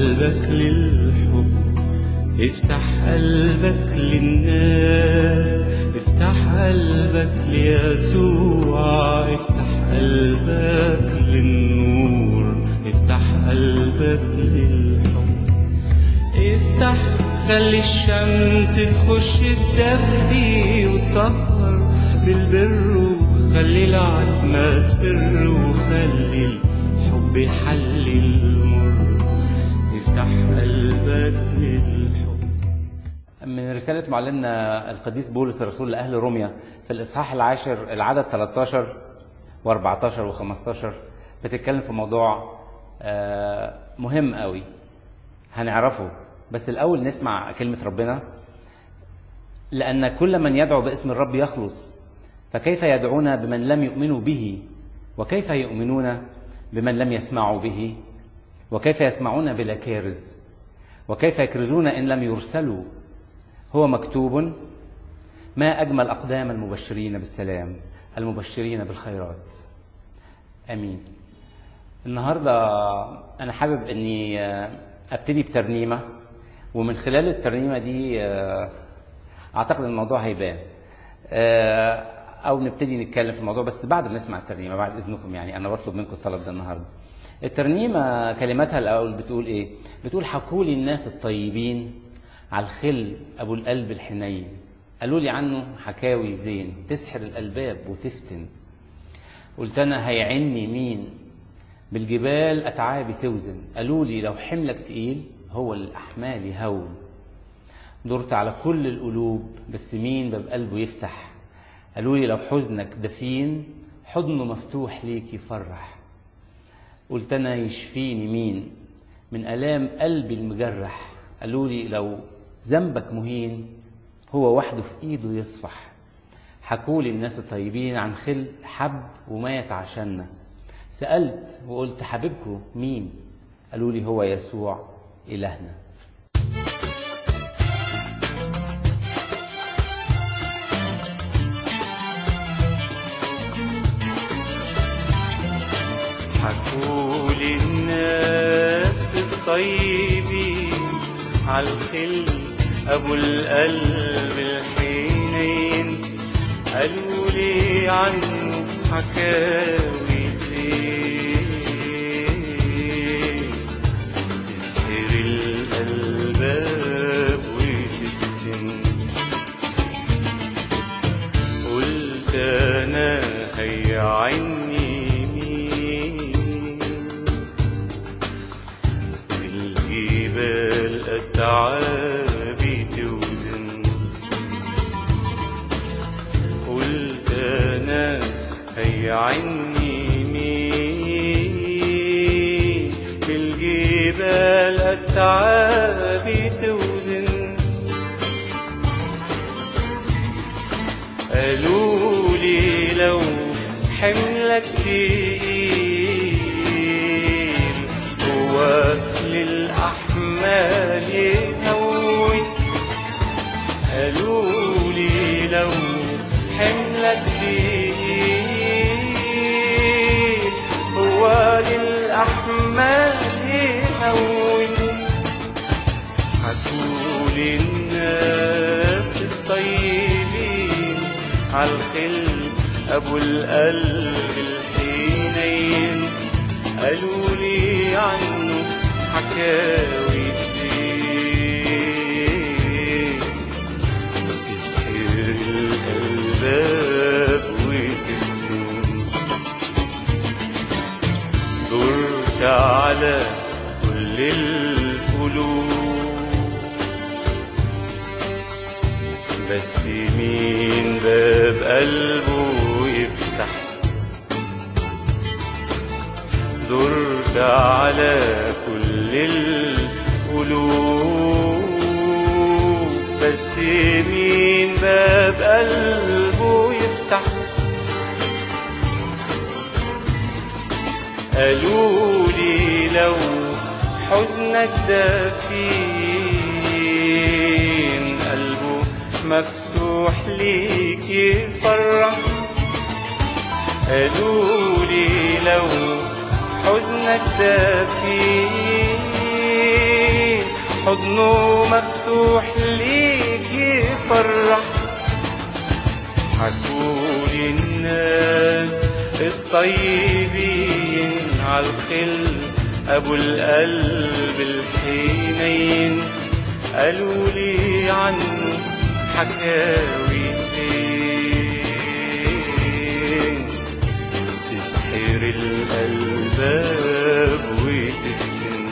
قلبك للحب افتح قلبك للناس افتح قلبك ليسوع افتح قلبك للنور افتح قلبك للحب افتح خلي الشمس تخش تدفي وتطهر بالبر وخلي العتمة تفر وخلي الحب يحل المر افتح قلبك للحب من رسالة معلمنا القديس بولس الرسول لأهل روميا في الإصحاح العاشر العدد 13 و14 و15 بتتكلم في موضوع آه، مهم قوي هنعرفه بس الأول نسمع كلمة ربنا لأن كل من يدعو باسم الرب يخلص فكيف يدعون بمن لم يؤمنوا به وكيف يؤمنون بمن لم يسمعوا به وكيف يسمعون بلا كارز وكيف يكرزون إن لم يرسلوا هو مكتوب ما أجمل أقدام المبشرين بالسلام المبشرين بالخيرات آمين النهاردة أنا حابب أني آه، أبتدي بترنيمة ومن خلال الترنيمة دي آه، أعتقد أن الموضوع هيبان آه، أو نبتدي نتكلم في الموضوع بس بعد ما نسمع الترنيمة بعد إذنكم يعني أنا بطلب منكم الطلب ده النهاردة الترنيمة كلماتها الأول بتقول إيه؟ بتقول حكوا لي الناس الطيبين على الخل أبو القلب الحنين قالوا لي عنه حكاوي زين تسحر الألباب وتفتن قلت أنا هيعني مين بالجبال أتعابي توزن قالوا لي لو حملك تقيل هو الأحمال يهون دورت على كل القلوب بس مين باب قلبه يفتح قالوا لي لو حزنك دفين حضنه مفتوح ليك يفرح قلت انا يشفيني مين من الام قلبي المجرح قالوا لي لو ذنبك مهين هو وحده في ايده يصفح حكوا لي الناس الطيبين عن خل حب ومات عشاننا سالت وقلت حبيبكم مين قالوا لي هو يسوع الهنا حكوا لي الناس الطيبين على الخل ابو القلب الحنين قالوا لي عنه حكاوي زين تسحر الالباب وتفتن قلت انا هيا عني مين الجبال التعابي توزن قلت انا هيا عني مين بالجبال التعابي توزن قالوا لي لو حملك تقيل هو للأحمال يهون قالوا لي لو حملك تقيل هو للأحمال يهون حكوا للناس الطيبين على الخل ابو القلب الحنين قالوا لي عنه حكاوي كتير تسحر الالباب وتفتن دورت على كل القلوب بس مين باب قلبه يفتح دورت على كل القلوب بس مين باب قلبه يفتح قالوا لي لو حزنك دفين قلبه مفتوح ليك يفرح قالوا لي لو حزنك دفين حضنه مفتوح ليك يفرح حكولي الناس الطيبين عالخل أبو القلب الحنين قالوا لي عنه حكاوي زين تسحر الألباب وتفتن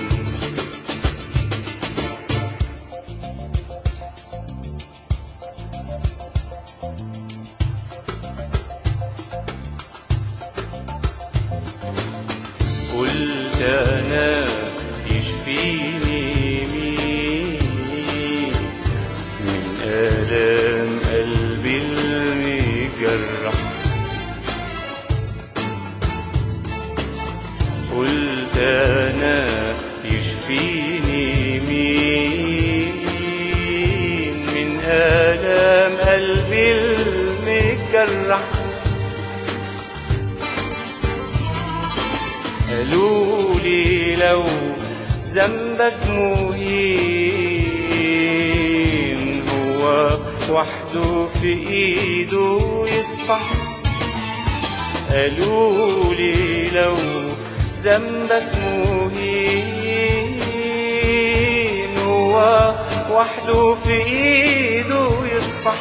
قلت انا يشفيني مين من الام قلبي المجرح قلت انا يشفيني مين من الام قلبي المجرح قالوا لي لو ذنبك مهين هو وحده في ايده يصفح قالوا لي لو ذنبك مهين هو وحده في ايده يصفح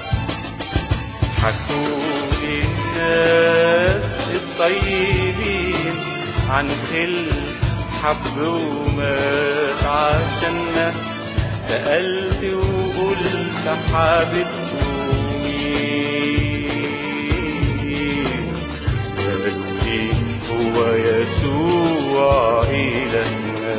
حكولي الناس الطيبين عن خل حب ومات عشاننا سألت وقلت حبيبته مين قالوا لي هو يسوع إلهنا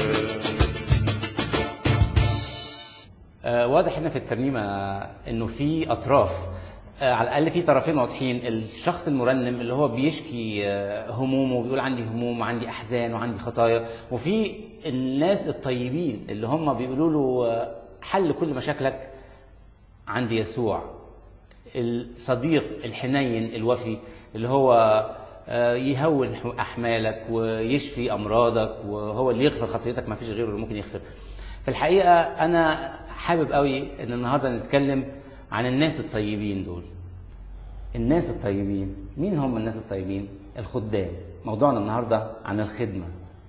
آه، واضح هنا في الترنيمة انه في اطراف آه، على الاقل في طرفين واضحين الشخص المرنم اللي هو بيشكي آه، همومه وبيقول عندي هموم وعندي احزان وعندي خطايا وفي الناس الطيبين اللي هم بيقولوا له آه، حل كل مشاكلك عند يسوع الصديق الحنين الوفي اللي هو آه، يهون احمالك ويشفي امراضك وهو اللي يغفر خطيتك ما فيش غيره اللي ممكن يغفر في الحقيقه انا حابب قوي ان النهارده نتكلم عن الناس الطيبين دول الناس الطيبين مين هم الناس الطيبين الخدام موضوعنا النهارده عن الخدمه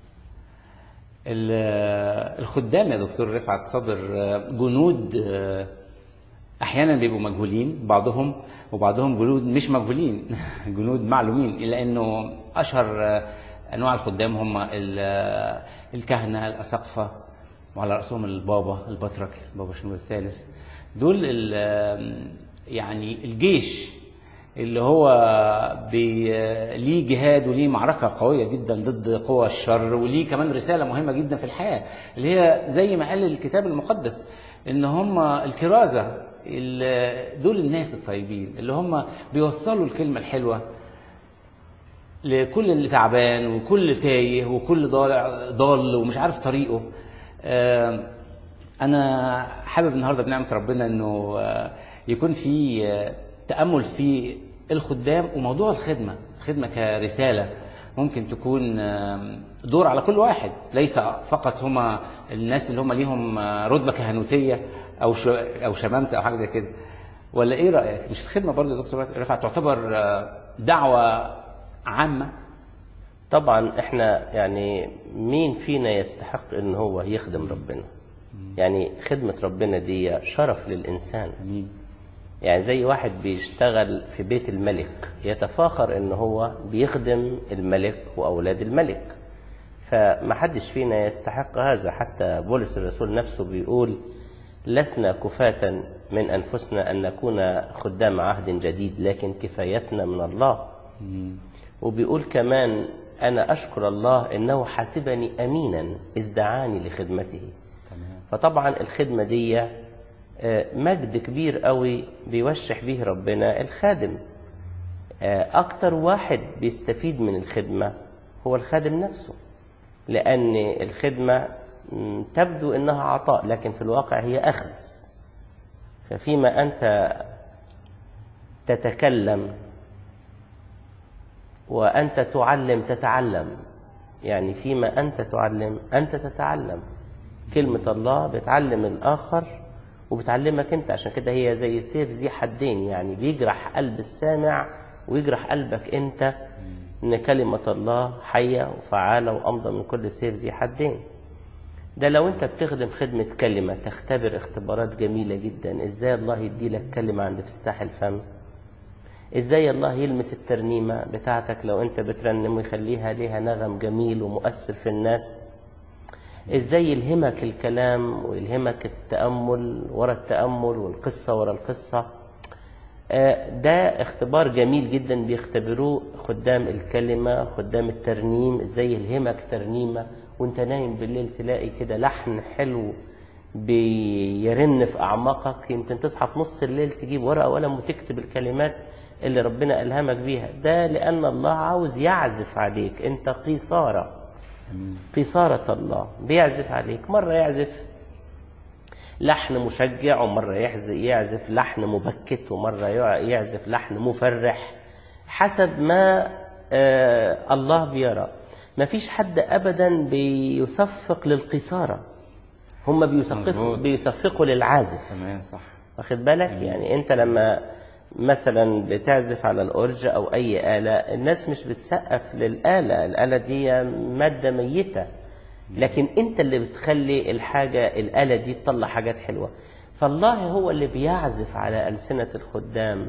ال- الخدام يا دكتور رفعت صابر آه، جنود آه، احيانا بيبقوا مجهولين بعضهم وبعضهم جنود مش مجهولين جنود معلومين الا انه اشهر آه، انواع الخدام هم ال- آه، الكهنه الاساقفه وعلى راسهم البابا البطرك البابا شنو الثالث دول ال- آه، يعني الجيش اللي هو بي ليه جهاد وليه معركة قوية جدا ضد قوى الشر وليه كمان رسالة مهمة جدا في الحياة اللي هي زي ما قال الكتاب المقدس ان هم الكرازة ال- دول الناس الطيبين اللي هم بيوصلوا الكلمة الحلوة لكل اللي تعبان وكل تايه وكل ضال ضال ومش عارف طريقه آه، انا حابب النهارده بنعمه ربنا انه آه، يكون في آه، تامل في الخدام وموضوع الخدمه الخدمه كرساله ممكن تكون آه، دور على كل واحد ليس فقط هما الناس اللي هم ليهم آه، رتبه كهنوتيه او ش- او شمامسه او حاجه زي كده ولا ايه رايك مش الخدمه برضه يا دكتور رفعت تعتبر آه، دعوه عامه طبعا احنا يعني مين فينا يستحق ان هو يخدم ربنا يعني خدمة ربنا دي شرف للإنسان امين يعني زي واحد بيشتغل في بيت الملك يتفاخر ان هو بيخدم الملك واولاد الملك فمحدش فينا يستحق هذا حتى بولس الرسول نفسه بيقول لسنا كفاة من انفسنا ان نكون خدام عهد جديد لكن كفايتنا من الله وبيقول كمان انا اشكر الله انه حسبني امينا اذ دعاني لخدمته تمام فطبعا الخدمة دي آه، مجد كبير قوي بيوشح به ربنا الخادم آه، أكتر واحد بيستفيد من الخدمة هو الخادم نفسه لأن الخدمة م، تبدو إنها عطاء لكن في الواقع هي أخذ ففيما أنت تتكلم وأنت تعلم تتعلم يعني فيما أنت تعلم أنت تتعلم كلمة الله بتعلم الآخر وبتعلمك أنت عشان كده هي زي سيف ذي حدين يعني بيجرح قلب السامع ويجرح قلبك أنت إن كلمة الله حية وفعالة وأمضى من كل سيف ذي حدين ده لو أنت بتخدم خدمة كلمة تختبر اختبارات جميلة جدا إزاي الله يدي لك كلمة عند افتتاح الفم ازاي الله يلمس الترنيمة بتاعتك لو انت بترنم ويخليها ليها نغم جميل ومؤثر في الناس ازاي يلهمك الكلام ويلهمك التأمل ورا التأمل والقصة ورا القصة آه، ده اختبار جميل جدا بيختبروه خدام الكلمة خدام الترنيم ازاي يلهمك ترنيمة وانت نايم بالليل تلاقي كده لحن حلو بيرن في أعماقك يمكن تصحى في نص الليل تجيب ورقة وقلم وتكتب الكلمات اللي ربنا ألهمك بيها ده لأن الله عاوز يعزف عليك أنت قيصارة قيصارة الله بيعزف عليك مرة يعزف لحن مشجع ومرة يعزف, يعزف لحن مبكت ومرة يع- يعزف لحن مفرح حسب ما آه الله بيرى ما فيش حد أبدا بيصفق للقيصارة هم بيصفقوا, مظبوط. بيصفقوا للعازف تمام صح واخد بالك يعني انت لما مثلا بتعزف على الأورج أو أي آلة الناس مش بتسقف للآلة الآلة دي مادة ميتة لكن انت اللي بتخلي الحاجة الآلة دي تطلع حاجات حلوة فالله هو اللي بيعزف على ألسنة الخدام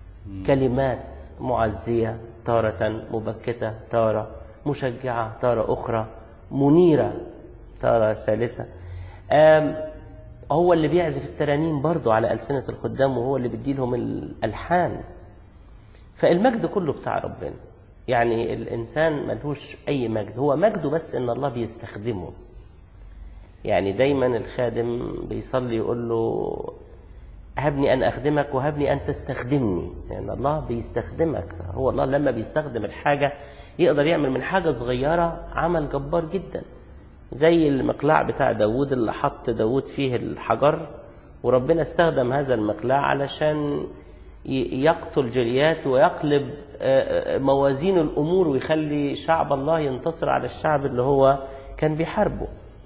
كلمات معزية تارة مبكتة تارة مشجعة تارة أخرى منيرة تارة ثالثة آم، هو اللي بيعزف الترانيم برضو على ألسنة الخدام وهو اللي بيديلهم الألحان فالمجد كله بتاع ربنا يعني الإنسان ملهوش أي مجد هو مجده بس إن الله بيستخدمه يعني دايما الخادم بيصلي يقول له هبني أن أخدمك وهبني أن تستخدمني يعني الله بيستخدمك هو الله لما بيستخدم الحاجة يقدر يعمل من حاجة صغيرة عمل جبار جدا زي المقلاع بتاع داوود اللي حط داوود فيه الحجر وربنا استخدم هذا المقلاع علشان ي- يقتل جليات ويقلب آه، آه، موازين الأمور ويخلي شعب الله ينتصر على الشعب اللي هو كان بيحاربه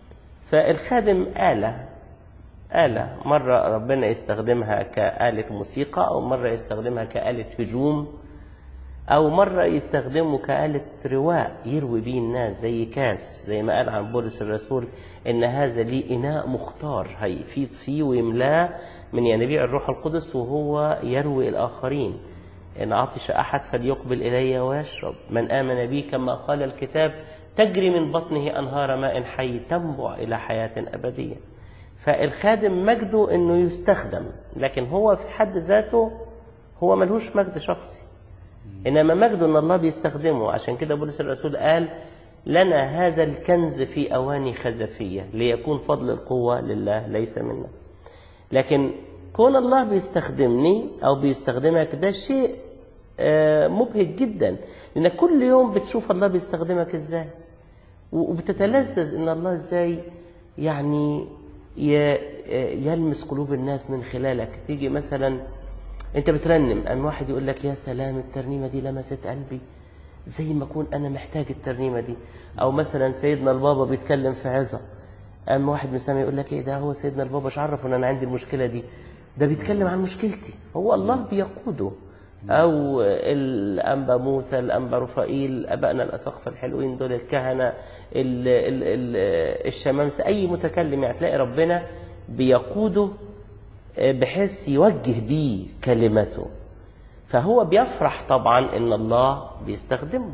فالخادم آلة آلة مرة ربنا يستخدمها كآلة موسيقى أو مرة يستخدمها كآلة هجوم أو مرة يستخدمه كآلة رواء يروي بيه الناس زي كاس زي ما قال عن بولس الرسول إن هذا لي إناء مختار هيفيض فيه ويملاه من ينابيع الروح القدس وهو يروي الآخرين إن عطش أحد فليقبل إلي ويشرب من آمن بي كما قال الكتاب تجري من بطنه أنهار ماء حي تنبع إلى حياة أبدية فالخادم مجده إنه يستخدم لكن هو في حد ذاته هو ملهوش مجد شخصي إنما مجده إن الله بيستخدمه عشان كده بولس الرسول قال لنا هذا الكنز في أواني خزفية ليكون فضل القوة لله ليس منا لكن كون الله بيستخدمني أو بيستخدمك ده شيء آه، مبهج جدا لأنك كل يوم بتشوف الله بيستخدمك إزاي وبتتلذذ إن الله إزاي يعني ي- يلمس قلوب الناس من خلالك تيجي مثلا انت بترنم ام واحد يقول لك يا سلام الترنيمه دي لمست قلبي زي ما اكون انا محتاج الترنيمه دي او مثلا سيدنا البابا بيتكلم في عظه ام واحد من السماء يقول لك ايه ده هو سيدنا البابا مش عرف ان انا عندي المشكله دي ده بيتكلم عن مشكلتي هو الله بيقوده او الانبا موسى الانبا رفائيل ابائنا الاساقفه الحلوين دول الكهنه ال ال ال الشمامسه اي متكلم يعني تلاقي ربنا بيقوده بحيث يوجه بيه كلمته فهو بيفرح طبعا ان الله بيستخدمه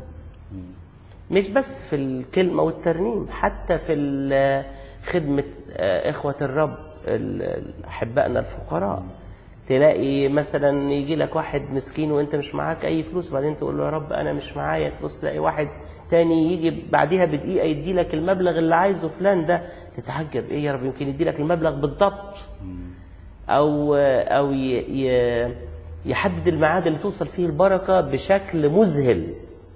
مش بس في الكلمة والترنيم حتى في ال- خدمة آه، إخوة الرب ال- أحبائنا الفقراء تلاقي مثلا يجي لك واحد مسكين وانت مش معاك اي فلوس بعدين تقول له يا رب انا مش معايا تبص تلاقي واحد تاني يجي بعديها بدقيقه يدي لك المبلغ اللي عايزه فلان ده تتعجب ايه يا رب يمكن يدي لك المبلغ بالضبط او او ي- ي- يحدد الميعاد اللي توصل فيه البركه بشكل مذهل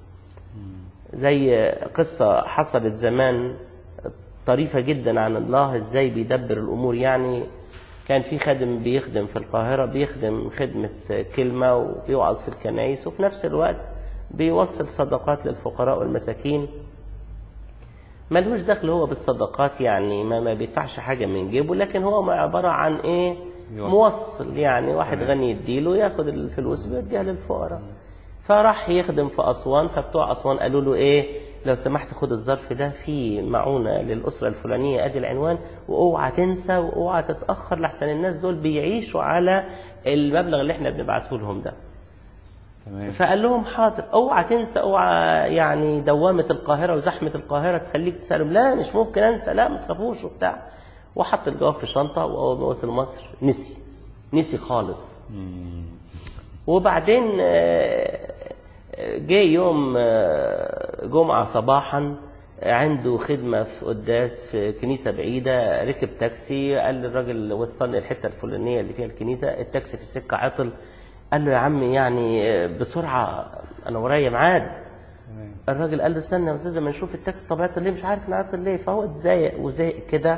زي قصه حصلت زمان طريفه جدا عن الله ازاي بيدبر الامور يعني كان في خادم بيخدم في القاهره بيخدم خدمه كلمه وبيوعظ في الكنائس وفي نفس الوقت بيوصل صدقات للفقراء والمساكين ملوش دخل هو بالصدقات يعني ما, ما بيدفعش حاجة من جيبه لكن هو ما عبارة عن ايه يوصل. موصل يعني واحد غني يديله ياخد الفلوس ويديها للفقراء فراح يخدم في أسوان فبتوع أسوان قالوا له ايه لو سمحت خد الظرف ده فيه معونة للأسرة الفلانية ادي العنوان واوعى تنسى واوعى تتأخر لحسن الناس دول بيعيشوا على المبلغ اللي احنا بنبعته لهم ده تمام فقال لهم حاضر اوعى تنسى اوعى يعني دوامه القاهره وزحمه القاهره تخليك تسالهم لا مش ممكن انسى لا ما تخافوش وبتاع وحط الجواب في شنطه واول ما وصل مصر نسي نسي خالص وبعدين آه، آه، جه يوم آه، جمعه صباحا عنده خدمة في قداس في كنيسة بعيدة ركب تاكسي قال للراجل وصلني الحتة الفلانية اللي فيها الكنيسة التاكسي في السكة عطل قال له يا عم يعني بسرعة أنا ورايا ميعاد تمام الراجل قال له استنى يا أستاذ ما نشوف التاكسي طب عطل ليه مش عارف إنه عطل ليه فهو اتضايق وزهق كده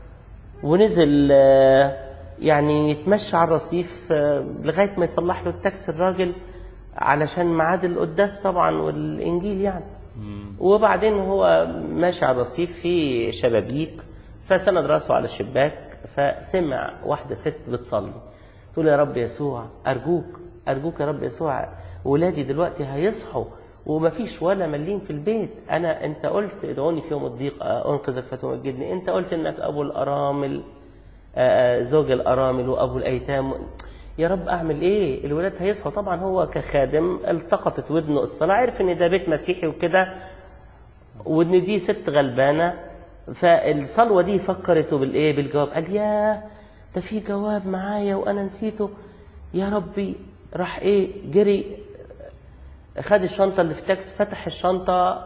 ونزل آه، يعني يتمشى على الرصيف آه، لغاية ما يصلح له التاكسي الراجل علشان ميعاد القداس طبعا والإنجيل يعني وبعدين هو ماشي على الرصيف في شبابيك فسند راسه على الشباك فسمع واحدة ست بتصلي تقول يا رب يسوع أرجوك أرجوك يا رب يسوع ولادي دلوقتي هيصحوا ومفيش ولا مليم في البيت أنا أنت قلت ادعوني في يوم الضيق أنقذك فتمجدني أنت قلت إنك أبو الأرامل آه، آه، زوج الأرامل وأبو الأيتام يا رب أعمل إيه الولاد هيصحوا طبعا هو كخادم التقطت ودنه الصلاة عرف إن ده بيت مسيحي وكده وان دي ست غلبانه فالصلوه دي فكرته بالايه بالجواب قال يا ده في جواب معايا وانا نسيته يا ربي راح ايه جري خد الشنطه اللي في تاكس فتح الشنطه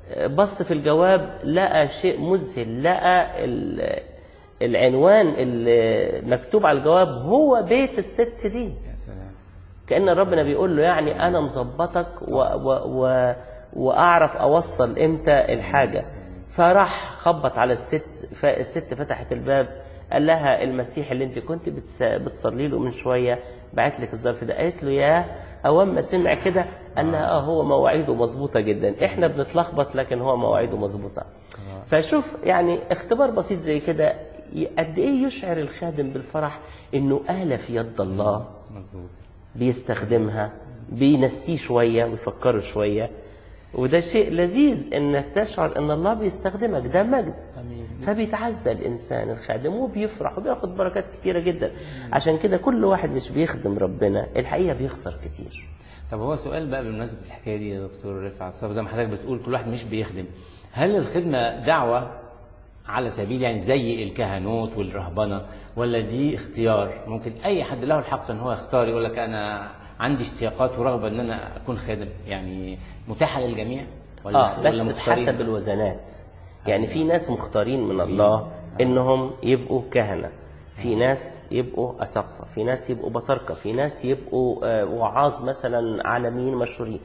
بص في الجواب لقى شيء مذهل لقى ال- العنوان اللي مكتوب على الجواب هو بيت الست دي يا سلام كأن ربنا بيقول له يعني أنا مظبطك و و و وأعرف أوصل إمتى الحاجة فراح خبط على الست فالست فتحت الباب قال لها المسيح اللي انت كنت بتس- بتصلي له من شوية بعت لك الظرف ده قالت له يا أول ما سمع كده قال لها اه هو مواعيده مظبوطة جدا احنا بنتلخبط لكن هو مواعيده مظبوطة فشوف يعني اختبار بسيط زي كده ي- قد ايه يشعر الخادم بالفرح انه آلة في يد الله مظبوط بيستخدمها بينسيه شوية ويفكره شوية وده شيء لذيذ انك تشعر ان الله بيستخدمك ده مجد امين فبيتعزى الانسان الخادم وبيفرح وبياخد بركات كتيرة جدا عشان كده كل واحد مش بيخدم ربنا الحقيقة بيخسر كتير طب هو سؤال بقى بمناسبه الحكايه دي يا دكتور رفعت صبري زي ما حضرتك بتقول كل واحد مش بيخدم هل الخدمه دعوه على سبيل يعني زي الكهنوت والرهبنه ولا دي اختيار ممكن اي حد له الحق ان هو يختار يقول لك انا عندي اشتياقات ورغبه ان انا اكون خادم يعني متاحه للجميع ولا اه ولا بس مختارين؟ حسب الوزنات يعني في ناس مختارين من الله انهم يبقوا كهنه في ناس يبقوا اساقفه في ناس يبقوا بطاركه في ناس يبقوا آه، وعاظ مثلا عالميين مشهورين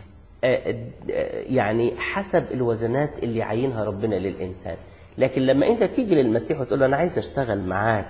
آه، آه، يعني حسب الوزنات اللي يعينها ربنا للانسان لكن لما انت تيجي للمسيح وتقول له انا عايز اشتغل معاك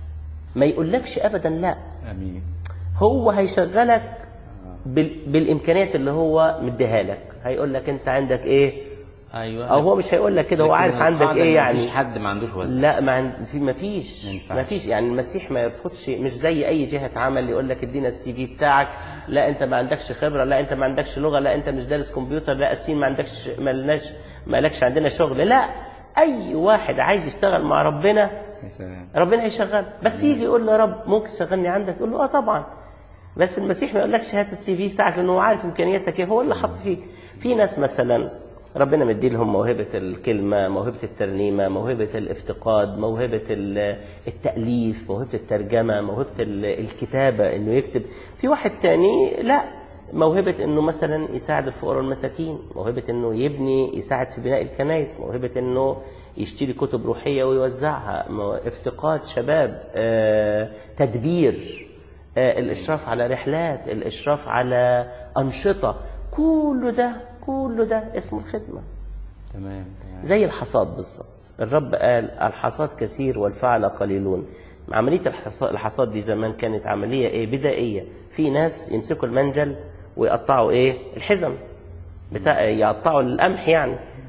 ما يقولكش ابدا لا امين هو هيشغلك بال... بالامكانيات اللي هو مديها لك هيقول لك انت عندك ايه ايوه او هو مش هيقول لك كده هو لكن عارف عندك القاعدة ايه إن يعني مفيش حد ما عندوش وزن لا ما عند... في ما فيش ما ينفعش. ما فيش يعني المسيح ما يرفضش مش زي اي جهه عمل يقول لك ادينا السي في بتاعك لا انت ما عندكش خبره لا انت ما عندكش لغه لا انت مش دارس كمبيوتر لا اسفين ما عندكش ما لناش ما لكش عندنا شغل لا اي واحد عايز يشتغل مع ربنا يا سلام ربنا هيشغل بس يجي يقول له يا رب ممكن تشغلني عندك يقول له اه طبعا بس المسيح ما يقولكش هات السي في بتاعك لانه هو عارف امكانياتك ايه هو اللي حط فيك في ناس مثلا ربنا مدي لهم موهبه الكلمه موهبه الترنيمه موهبه الافتقاد موهبه ال- التاليف موهبه الترجمه موهبه ال- الكتابه انه يكتب في واحد تاني لا موهبة انه مثلا يساعد الفقراء والمساكين، موهبة انه يبني يساعد في بناء الكنائس، موهبة انه يشتري كتب روحية ويوزعها، مو- افتقاد شباب، آه، تدبير، آه، الاشراف على رحلات، الاشراف على انشطة، كل ده كل ده اسمه الخدمة. تمام تمام زي الحصاد بالظبط الرب قال الحصاد كثير والفعل قليلون عملية الحصاد, الحصاد دي زمان كانت عملية ايه بدائية في ناس يمسكوا المنجل ويقطعوا ايه الحزم بتاع يقطعوا القمح يعني و-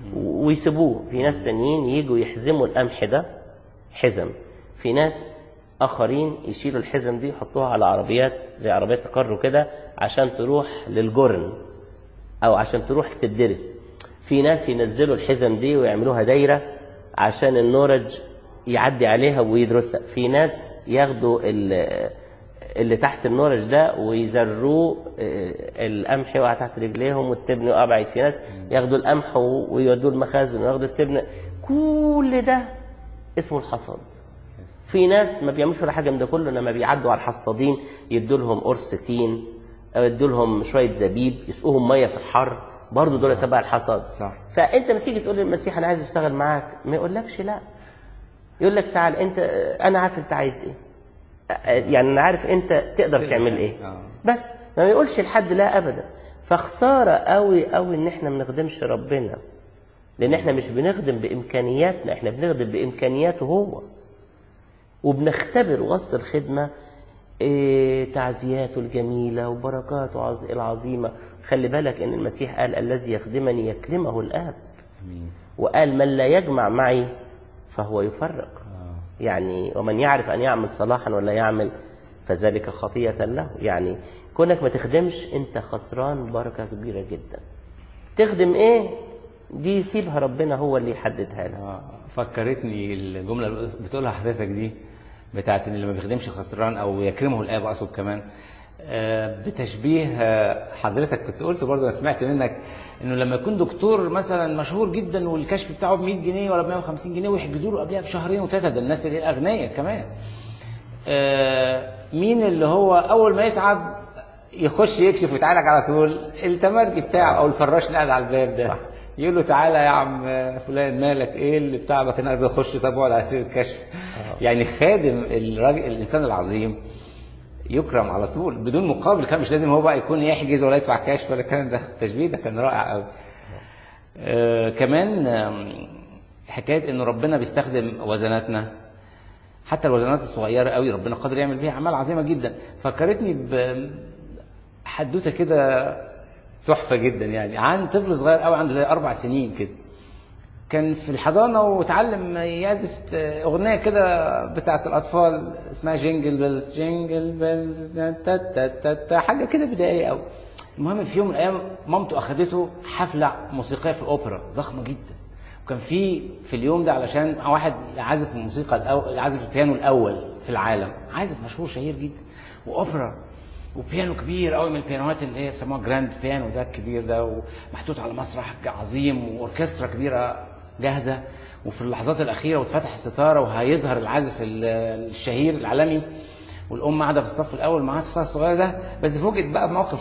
ويسيبوه في ناس تانيين يجوا يحزموا القمح ده حزم في ناس اخرين يشيلوا الحزم دي يحطوها على عربيات زي عربيات الكارو كده عشان تروح للجرن او عشان تروح تدرس في ناس ينزلوا الحزم دي ويعملوها دايره عشان النورج يعدي عليها ويدرسها في ناس ياخدوا ال- اللي تحت النورج ده ويزروه آه، القمح يقع تحت رجليهم والتبن يقع بعيد في ناس ياخدوا القمح و- ويودوه المخازن وياخدوا التبن كل ده اسمه الحصاد في ناس ما بيعملوش ولا حاجه من ده كله لما بيعدوا على الحصادين يدوا لهم قرص تين او يدوا لهم شويه زبيب يسقوهم ميه في الحر برضه دول تبع الحصاد صح. فانت لما تيجي تقول للمسيح انا عايز اشتغل معاك ما يقولكش لا يقول لك تعال انت انا عارف انت عايز ايه يعني انا عارف انت تقدر تعمل ايه آه. بس ما يقولش لحد لا ابدا فخساره قوي قوي ان احنا ما نخدمش ربنا لان احنا مش بنخدم بامكانياتنا احنا بنخدم بامكانياته هو وبنختبر وسط الخدمه إيه تعزياته الجميله وبركاته عظ- العظيمه خلي بالك ان المسيح قال الذي يخدمني يكرمه الاب وقال من لا يجمع معي فهو يفرق يعني ومن يعرف أن يعمل صلاحا ولا يعمل فذلك خطية له يعني كونك ما تخدمش أنت خسران بركة كبيرة جدا تخدم إيه دي سيبها ربنا هو اللي يحددها لك آه، فكرتني الجمله اللي بتقولها حضرتك دي بتاعت ان اللي ما بيخدمش خسران او يكرمه الاب اقصد كمان آه، بتشبيه آه، حضرتك كنت قلت برضه انا سمعت منك انه لما يكون دكتور مثلا مشهور جدا والكشف بتاعه ب 100 جنيه ولا ب 150 جنيه ويحجزوا له قبلها بشهرين وثلاثه ده الناس اللي هي الاغنياء كمان آه، مين اللي هو اول ما يتعب يخش يكشف ويتعالج على طول التمرجي بتاعه او الفراش اللي قاعد على الباب ده يقول له تعالى يا عم فلان مالك ايه اللي بتعبك انا عايز اخش طب اقعد على سرير الكشف يعني خادم الراجل الانسان العظيم يكرم على طول بدون مقابل كان مش لازم هو بقى يكون يحجز ولا يدفع كشف ولا الكلام ده التشبيه ده كان رائع قوي آه كمان آم، حكايه ان ربنا بيستخدم وزناتنا حتى الوزنات الصغيره قوي ربنا قادر يعمل بيها اعمال عظيمه جدا فكرتني بحدوته كده تحفه جدا يعني عن طفل صغير قوي عنده زي اربع سنين كده كان في الحضانه وتعلم يعزف اغنيه كده بتاعه الاطفال اسمها جينجل بيلز جينجل بيلز تا تا تا تا حاجه كده بدائيه قوي المهم في يوم من الايام مامته اخذته حفله موسيقيه في الاوبرا ضخمه جدا وكان في في اليوم ده علشان واحد عازف الموسيقى الأول عازف البيانو الاول في العالم عازف مشهور شهير جدا واوبرا وبيانو كبير قوي من البيانوهات اللي هي بيسموها جراند بيانو ده الكبير ده ومحطوط على مسرح عظيم واوركسترا كبيره جاهزه وفي اللحظات الاخيره واتفتح الستاره وهيظهر العازف ال- الشهير العالمي والام قاعده في الصف الاول معاها الطفل الصغير ده بس فوجئت بقى بموقف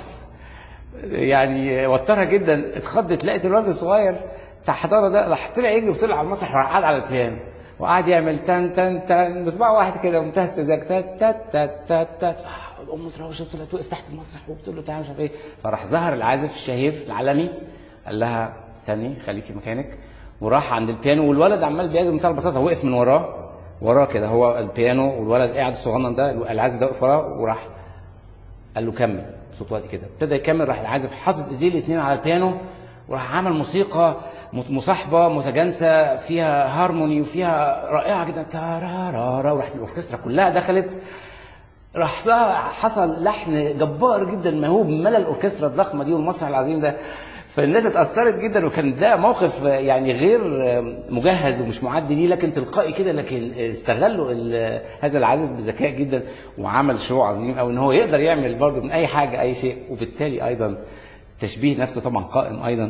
يعني وترها جدا اتخضت لقت الولد الصغير بتاع حضانه ده راح طلع يجري وطلع على المسرح وراح قاعد على البيانو وقعد يعمل تن تن تن بصباع واحد كده ومنتهى السذاجه تت تت تت تت تت الام متروشه طلعت وقف تحت المسرح وبتقول له تعالى مش عارف ايه فراح ظهر العازف الشهير العالمي قال لها استني خليكي مكانك وراح عند البيانو والولد عمال بيعزف بمنتهى البساطه وقف من وراه وراه كده هو البيانو والولد قاعد الصغنن ده العازف ده وقف وراه وراح قال له كمل صوت وقت كده ابتدى يكمل راح العازف حاطط ايديه الاثنين على البيانو وراح عمل موسيقى مت- مصاحبه متجانسه فيها هارموني وفيها رائعه جدا تارارارا وراحت الاوركسترا كلها دخلت راح صار- حصل لحن جبار جدا موهوب ملا الاوركسترا الضخمه دي والمسرح العظيم ده فالناس اتاثرت جدا وكان ده موقف يعني غير مجهز ومش معد ليه لكن تلقائي كده لكن استغلوا ال- هذا العازف بذكاء جدا وعمل شو عظيم او ان هو يقدر يعمل برضه من اي حاجه اي شيء وبالتالي ايضا تشبيه نفسه طبعا قائم ايضا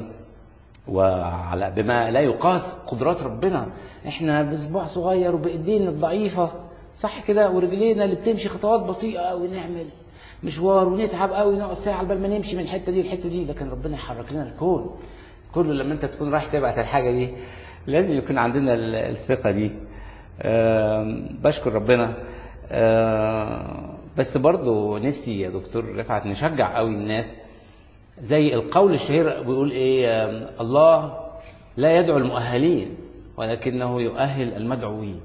وعلى بما لا يقاس قدرات ربنا احنا بصباع صغير وبايدينا الضعيفه صح كده ورجلينا اللي بتمشي خطوات بطيئه ونعمل مشوار ونتعب قوي نقعد ساعه على بال ما نمشي من الحته دي للحته دي لكن ربنا يحرك لنا الكون كله لما انت تكون رايح تبعت الحاجه دي لازم يكون عندنا ال- الثقه دي آم، بشكر ربنا آم، بس برضو نفسي يا دكتور رفعت نشجع قوي الناس زي القول الشهير بيقول ايه آم، الله لا يدعو المؤهلين ولكنه يؤهل المدعوين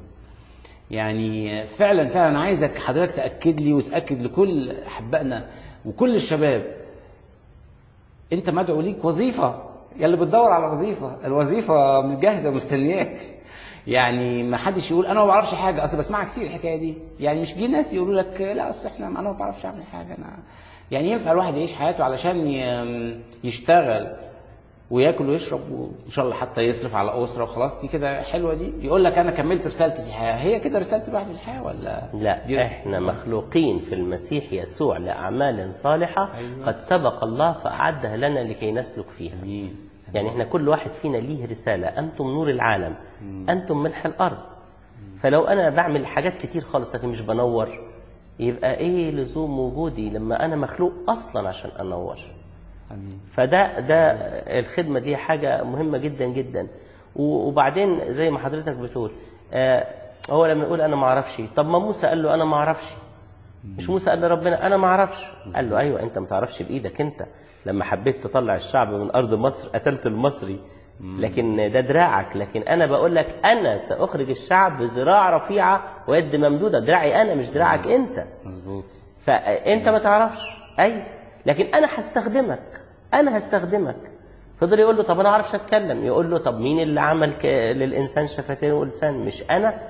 يعني فعلا فعلا عايزك حضرتك تاكد لي وتاكد لكل احبائنا وكل الشباب انت مدعو ليك وظيفه يا اللي بتدور على وظيفه الوظيفه متجهزه مستنياك يعني ما حدش يقول انا ما بعرفش حاجه اصل بسمعها كتير الحكايه دي يعني مش جه ناس يقولوا لك لا اصل احنا انا ما بعرفش اعمل حاجه انا يعني ينفع الواحد يعيش حياته علشان ي- يشتغل وياكل ويشرب وان شاء الله حتى يصرف على اسره وخلاص دي كده حلوه دي يقول لك انا كملت رسالتي في الحياه هي كده رساله الواحد في الحياه ولا لا دي رس- احنا مخلوقين في المسيح يسوع لأعمال صالحة أيوة. قد سبق الله فأعدها لنا لكي نسلك فيها جميل يعني احنا كل واحد فينا ليه رسالة أنتم نور العالم أنتم ملح الأرض فلو أنا بعمل حاجات كتير خالص لكن مش بنور يبقى إيه لزوم وجودي لما أنا مخلوق أصلا عشان أنور امين فده ده الخدمة دي حاجة مهمة جدا جدا و- وبعدين زي ما حضرتك بتقول آه، هو لما يقول أنا ما أعرفش طب ما موسى قال له أنا ما أعرفش مش موسى قال لربنا أنا ما أعرفش قال له أيوة أنت ما تعرفش بإيدك أنت لما حبيت تطلع الشعب من أرض مصر قتلت المصري لكن ده دراعك لكن أنا بقول لك أنا سأخرج الشعب بذراع رفيعة ويد ممدودة دراعي أنا مش دراعك أنت مظبوط فانت ما تعرفش ايوه لكن انا هستخدمك انا هستخدمك فضل يقول له طب انا اعرفش اتكلم يقول له طب مين اللي عمل ك... للانسان شفتين ولسان مش انا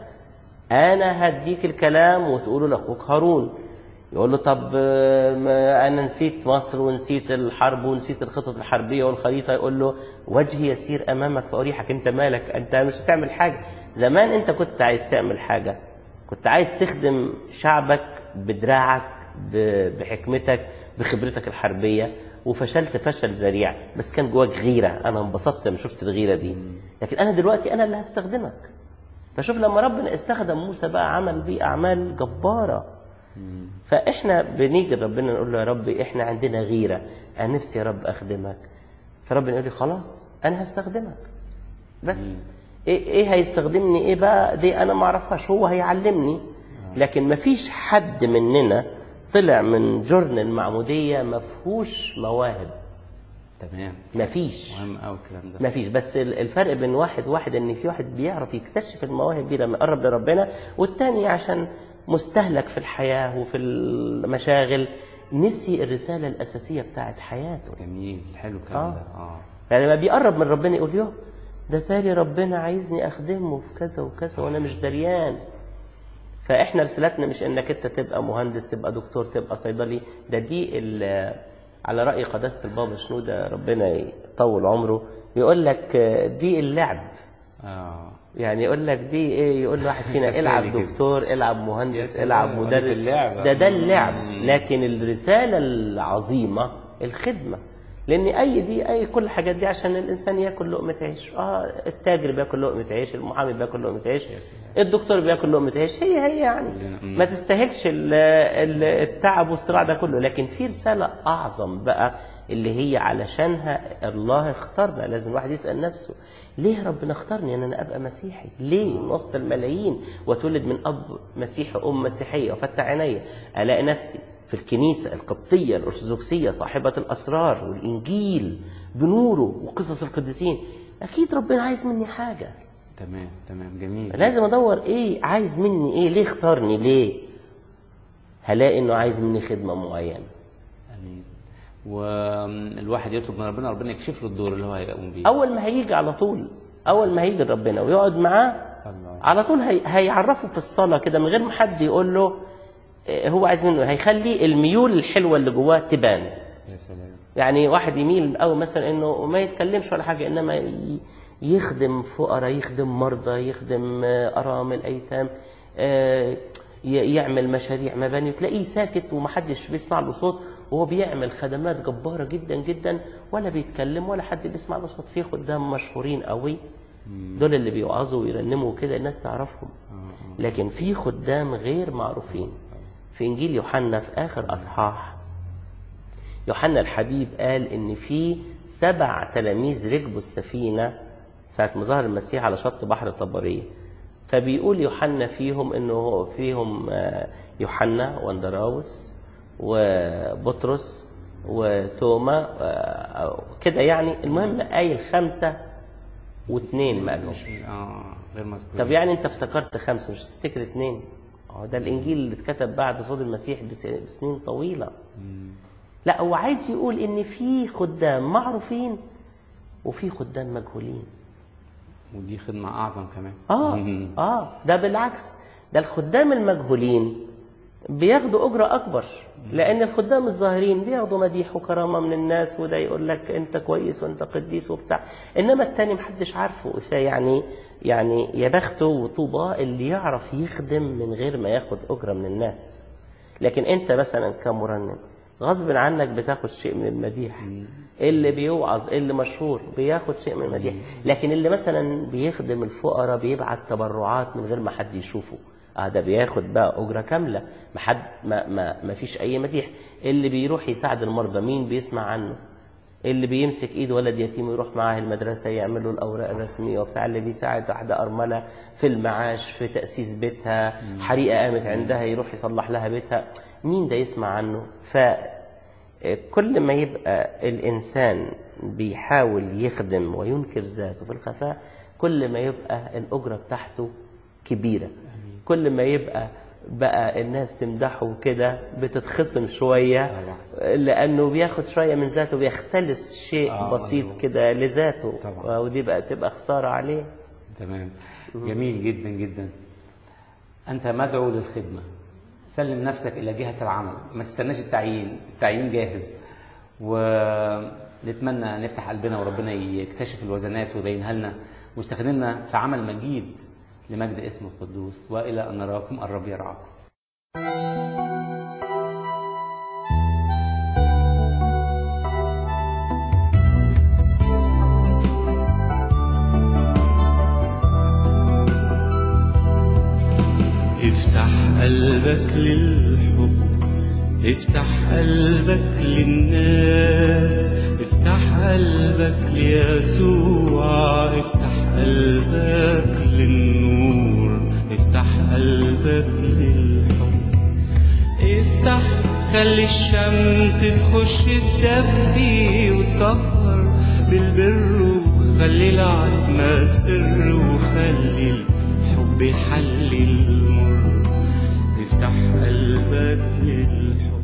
انا هديك الكلام وتقوله لاخوك هارون يقول له طب آه، ما انا نسيت مصر ونسيت الحرب ونسيت الخطط الحربيه والخريطه يقول له وجهي يسير امامك فاريحك انت مالك انت مش هتعمل حاجه زمان انت كنت عايز تعمل حاجه كنت عايز تخدم شعبك بدراعك ب- بحكمتك بخبرتك الحربيه وفشلت فشل ذريع بس كان جواك غيره انا انبسطت لما شفت الغيره دي لكن انا دلوقتي انا اللي هستخدمك فشوف لما ربنا استخدم موسى بقى عمل بيه اعمال جباره فاحنا بنيجي لربنا نقول له يا رب احنا عندنا غيره انا نفسي يا رب اخدمك فربنا يقول لي خلاص انا هستخدمك بس ايه ايه هيستخدمني ايه بقى دي انا ما اعرفهاش هو هيعلمني لكن ما فيش حد مننا طلع من جرن المعموديه ما فيهوش مواهب تمام ما فيش مهم قوي الكلام ده ما فيش بس ال- الفرق بين واحد واحد ان في واحد بيعرف يكتشف المواهب دي لما يقرب لربنا والتاني عشان مستهلك في الحياة وفي المشاغل نسي الرسالة الأساسية بتاعت حياته جميل حلو الكلام آه. ده اه يعني لما بيقرب من ربنا يقول يوه ده تالي ربنا عايزني أخدمه في كذا وكذا وأنا مش دريان فإحنا رسالتنا مش إنك أنت تبقى مهندس تبقى دكتور تبقى صيدلي ده دي ال- على رأي قداسة البابا شنودة ربنا يطول عمره يقول لك دي اللعب اه يعني يقول لك دي ايه يقول واحد فينا تسالي العب كده. دكتور العب يا مهندس سلام، العب ودي مدرس اللعبة. ده ده اللعب مم. لكن الرسالة العظيمة الخدمة لان اي دي اي كل الحاجات دي عشان الانسان ياكل لقمة عيش اه التاجر بياكل لقمة عيش المحامي بياكل لقمة عيش الدكتور بياكل لقمة عيش هي هي يعني مم. ما تستاهلش ال- ال- التعب والصراع ده كله لكن في رسالة اعظم بقى اللي هي علشانها الله اختارنا لازم الواحد يسأل نفسه ليه ربنا اختارني ان انا ابقى مسيحي ليه من وسط الملايين واتولد من اب مسيحي ام مسيحيه وفتح عيني الاقي نفسي في الكنيسه القبطيه الارثوذكسيه صاحبه الاسرار والانجيل بنوره وقصص القديسين اكيد ربنا عايز مني حاجه تمام تمام جميل لازم ادور ايه عايز مني ايه ليه اختارني ليه هلاقي انه عايز مني خدمه معينه امين والواحد يطلب من ربنا ربنا يكشف له الدور اللي هو هيقوم بيه اول ما هيجي على طول اول ما هيجي ربنا ويقعد معاه الله. على طول هي... هيعرفه في الصلاه كده من غير ما حد يقول له آه، هو عايز منه هيخلي الميول الحلوه اللي جواه تبان يا سلام يعني واحد يميل او مثلا انه ما يتكلمش ولا حاجه انما ي- يخدم فقراء يخدم مرضى يخدم آه، ارامل ايتام آه، ي- يعمل مشاريع مباني تلاقيه ساكت ومحدش بيسمع له صوت وهو بيعمل خدمات جباره جدا جدا ولا بيتكلم ولا حد بيسمع له صوت في خدام مشهورين قوي دول اللي بيوعظوا ويرنموا كده الناس تعرفهم لكن في خدام غير معروفين في انجيل يوحنا في اخر اصحاح يوحنا الحبيب قال ان في سبع تلاميذ ركبوا السفينه ساعه ما ظهر المسيح على شط بحر طبريه فبيقول يوحنا فيهم انه هو فيهم آه، يوحنا واندراوس وبطرس وتوما آه، كده يعني المهم قايل خمسه واثنين ما قالوش اه غير مذكور طب يعني انت افتكرت خمسه مش تفتكر اثنين اه ده الانجيل اللي اتكتب بعد صعود المسيح بس- بسنين طويله لا هو عايز يقول ان في خدام معروفين وفي خدام مجهولين ودي خدمة أعظم كمان اه مم. اه ده بالعكس ده الخدام المجهولين بياخدوا اجره اكبر لان الخدام الظاهرين بياخدوا مديح وكرامه من الناس وده يقول لك انت كويس وانت قديس وبتاع انما التاني محدش عارفه فيعني يعني يا بخته وطوبى اللي يعرف يخدم من غير ما ياخد اجره من الناس لكن انت مثلا كمرنم غصب عنك بتاخد شيء من المديح اللي بيوعظ اللي مشهور بياخد شيء من المديح لكن اللي مثلا بيخدم الفقراء بيبعت تبرعات من غير ما حد يشوفه اه ده بياخد بقى اجره كامله ما حد ما ما ما فيش اي مديح اللي بيروح يساعد المرضى مين بيسمع عنه اللي بيمسك ايد ولد يتيم ويروح معاه المدرسه يعمل له الاوراق الرسميه وبتاع اللي بيساعد واحده ارمله في المعاش في تاسيس بيتها حريقه قامت عندها يروح يصلح لها بيتها مين ده يسمع عنه ف كل ما يبقى الانسان بيحاول يخدم وينكر ذاته في الخفاء كل ما يبقى الاجره بتاعته كبيره كل ما يبقى بقى الناس تمدحه كده بتتخصم شويه لانه بياخد شويه من ذاته بيختلس شيء آه، بسيط مظبوط. كده لذاته طبعا. ودي بقى تبقى خساره عليه تمام جميل جدا جدا أنت مدعو للخدمة سلم نفسك إلى جهة العمل ما تستناش التعيين التعيين جاهز ونتمنى نفتح قلبنا وربنا يكتشف الوزنات ويبينها لنا واستخدمنا في عمل مجيد لمجد اسمه القدوس وإلى أن نراكم الرب يرعاكم افتح قلبك للحب افتح قلبك للناس افتح قلبك ليسوع افتح قلبك للنور افتح قلبك للحب افتح خلي الشمس تخش تدفي وتطهر بالبر وخلي العتمة تفر وخلي الحب يحلي المر افتح قلبك للحب